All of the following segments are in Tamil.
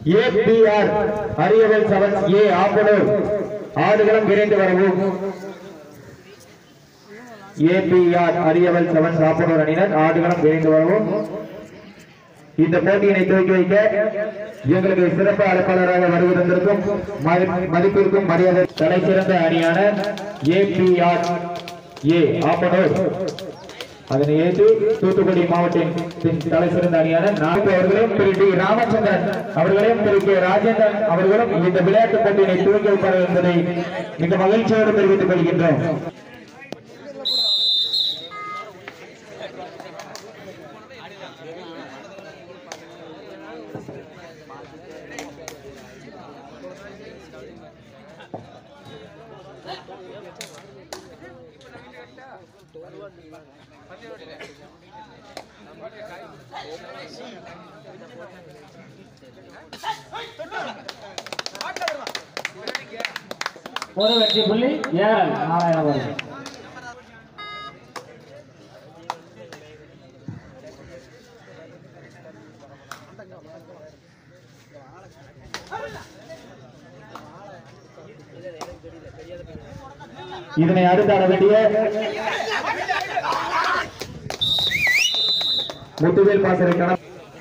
ஏபிஆர் அரியவல் செவன் ஏ ஆப்பனூர் ஆடுகளம் விரைந்து வரவும் ஏபிஆர் அரியவல் செவன் ஆப்பனூர் அணியினர் ஆடுகளம் விரைந்து வரவும் இந்த போட்டியினை துவக்கி வைக்க எங்களுக்கு சிறப்பு அழைப்பாளராக வருகை தந்திருக்கும் மதி- மதிப்பிற்கும் மரியாதை தலை சிறந்த அணியான ஏபிஆர் ஏ ஆப்பனூர் அதனை ஏற்று தூத்துக்குடி மாவட்டத்தின் தலை சிறந்த அணியான நான்கு அவர்களும் திரு டி ராமச்சந்திரன் அவர்களையும் திரு கே ராஜேந்திரன் அவர்களும் இந்த விளையாட்டுப் போட்டியினை துவக்கி வைப்பார்கள் என்பதை மிக மகிழ்ச்சியோடு தெரிவித்துக் கொள்கின்றோம் ஒரு வெற்றி புள்ளி ஏழல் நாராயணபுரம் இதனை அடுத்து ஆட வேண்டிய முத்துவேல் பாசறை கணம்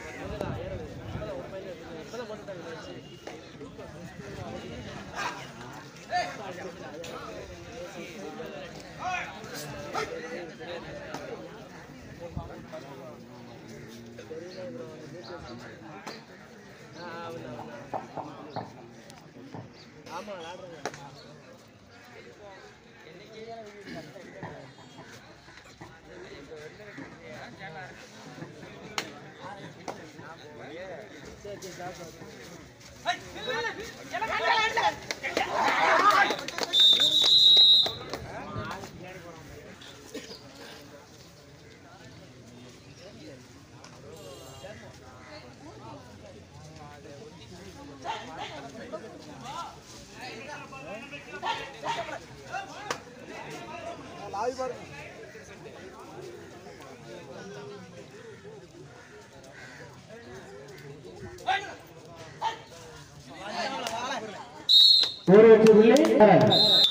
ஒரு வெற்றி புள்ளி ஏழல்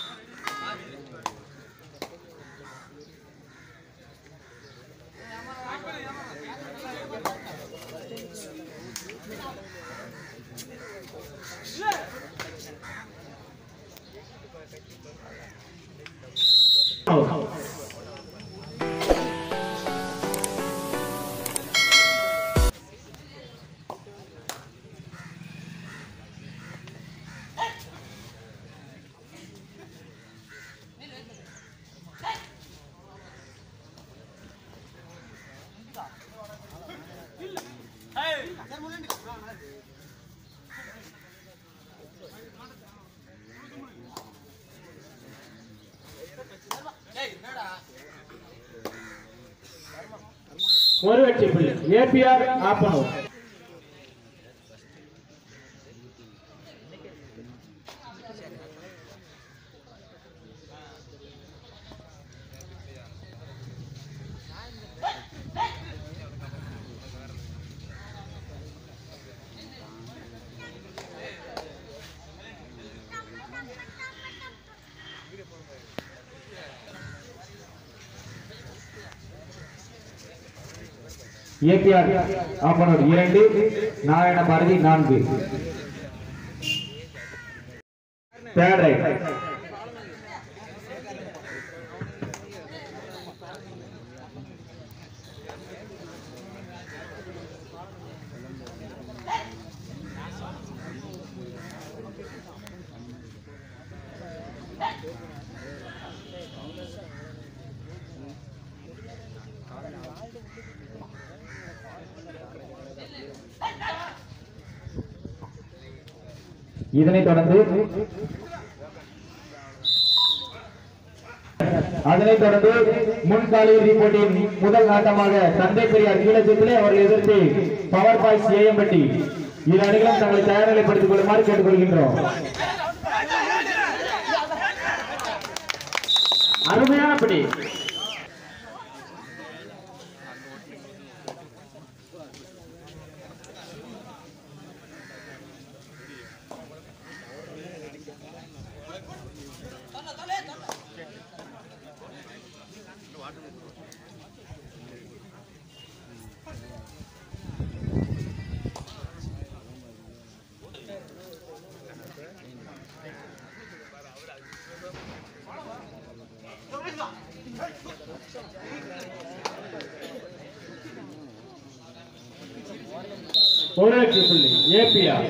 ஒரு வெற்றி புள்ளி ஏபிஆர் ஆப்பனூர் ஏபிஆர் ஆப்பனூர் இரண்டு நாராயண பாரதி நான்கு தேர்ட் ரைட் இதனைத் தொடர்ந்து அதனைத் தொடர்ந்து முன்கால இறுதிப் போட்டியின் முதல் ஆட்டமாக தந்தை பெரியார் கீழச்சத்திலே அவர்கள் எதிர்த்து பவர் பாய்ஸ் ஏஎம்பட்டி இரு அணிகளும் தங்களை தயார் நிலைப்படுத்திக் கொள்ளுமாறு கேட்டுக்கொள்கின்றோம் அருமையான பிடி ஒரு வெற்றி புள்ளி ஏபிஆர்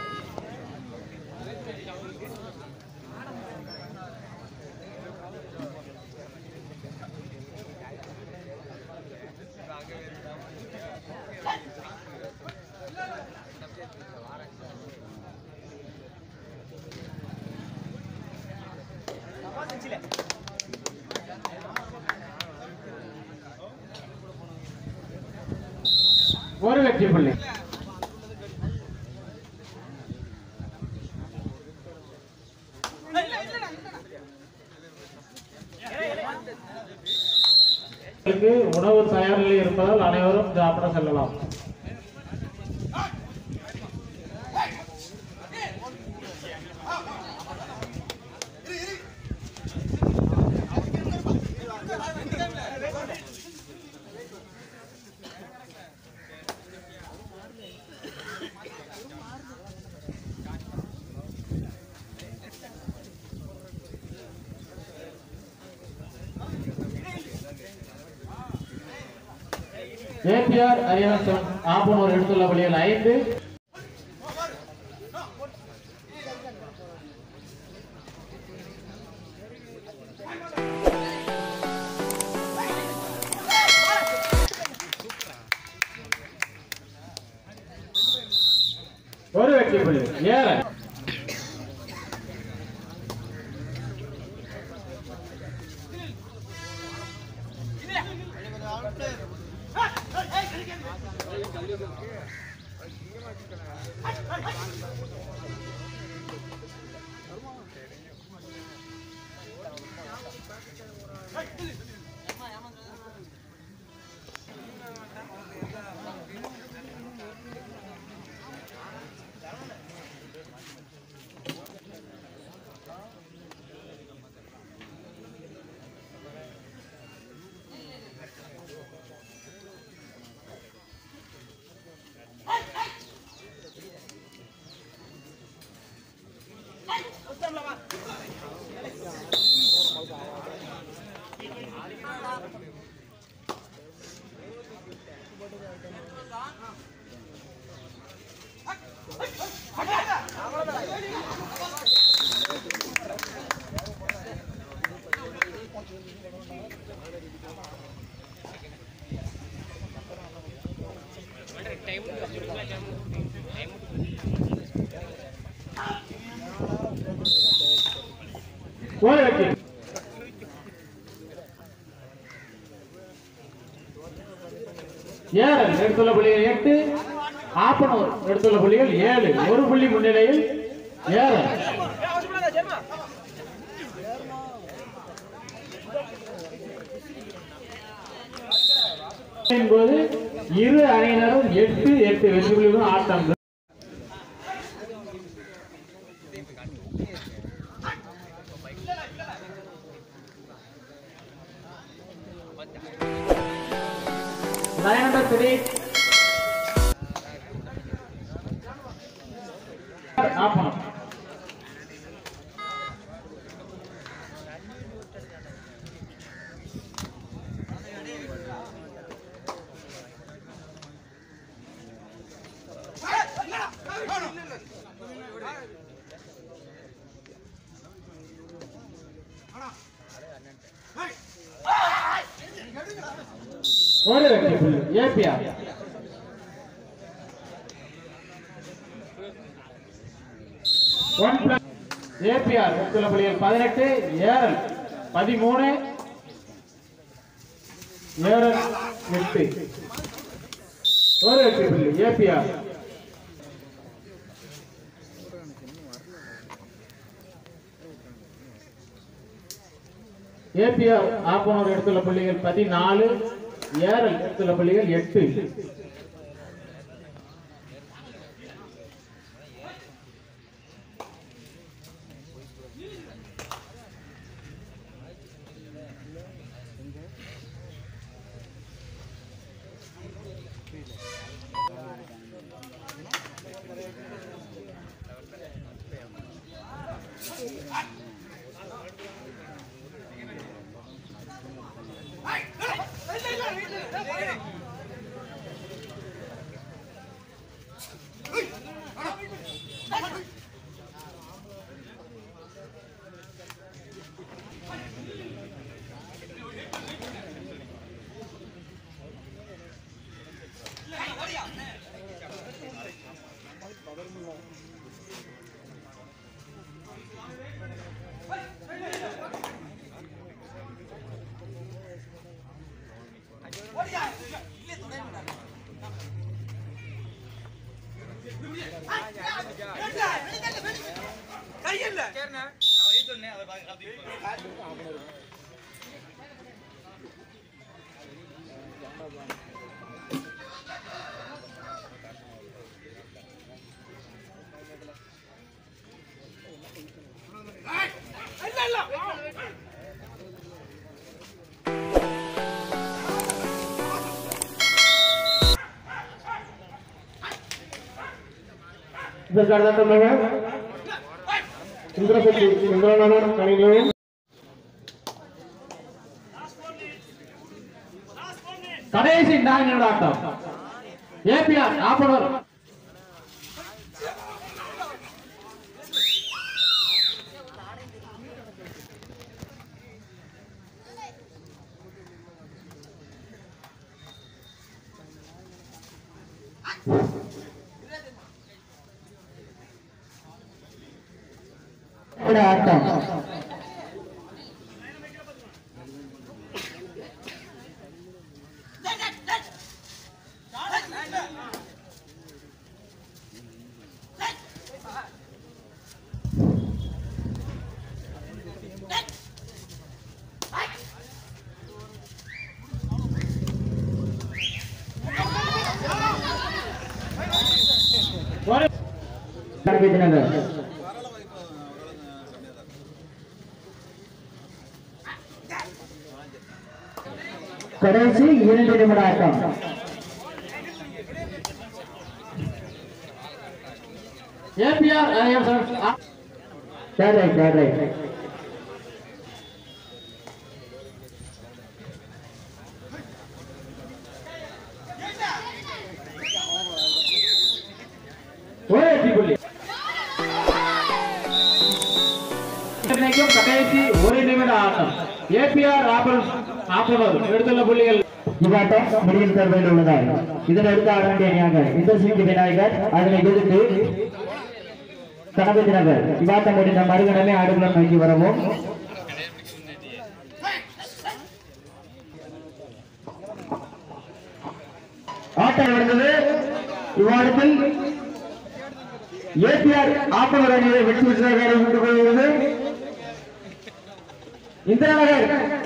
ஒரு வெற்றி புள்ளி உங்களுக்கு உணவு தயார் நிலையில் இருப்பதால் அனைவரும் சாப்பிட செல்லலாம் ஏபிஆர் அரியணன் ஆப்பனூர் எடுத்துள்ள பள்ளியில் ஐந்து ஒரு வெற்றி புள்ளி ஏற ஒரு வெற்றி ஏழு எடுத்துள்ள புள்ளிகள் எட்டு ஆப்பனூர் எடுத்துள்ள புள்ளிகள் ஏழு ஒரு புள்ளி முன்னிலையில் ஏழு போது இரு அணியினரும் எட்டு எட்டு வெற்றி புள்ளிகளும் ஆட்டம் Nine number three. ஆப்பனம் ஒரு வெற்றி புள்ளி ஏபிஆர் ஒன் பிளஸ் ஏபிஆர் எடுத்துள்ள புள்ளிகள் பதினெட்டு ஏரல் பதிமூணு ஏரல் எட்டு ஒரு வெற்றி புள்ளி ஏபிஆர் ஏபிஆர் ஆப்பனூர் எடுத்துள்ள புள்ளிகள் பதினாலு ஏரல் எடுத்துள்ள புள்ளிகள் எட்டு இதற்கு அடுத்ததாக இந்திரசக்தி இந்திரநாதன் கணிகளும் கடைசி நான்கு நிமிட ஆட்டம் ஏபிஆர் நாற்பது ஆட்டம் ஒரு கணக்கிட்டினாங்க கடைசி இரண்டு நிமிட ஆட்டம் APR third right third right ஒரு வெற்றி புள்ளி இன்னைக்கும் கடைசி ஒரு நிமிட ஆட்டம் ஏபிஆர் நாற்பது எடுத்துள்ள புள்ளிகள் இவ்வாட்டம் முடியும் தருவையில் உள்ளதால் இதனை எடுத்து ஆட வேண்டிய அணியாக இந்திரசிங்கி விநாயகர் அதனை எதிர்த்து கணபதி நகர் இவ்வாட்டம் முடிந்த மறுகணமே ஆடுகளம் நோக்கி வரவும் ஆட்டம் நடந்தது இவ்வாடத்தில் ஏபிஆர் ஆப்பவர் அணியை வெற்றி பெற்றதாக அறிவித்துக் கொள்கிறது இந்திரநகர்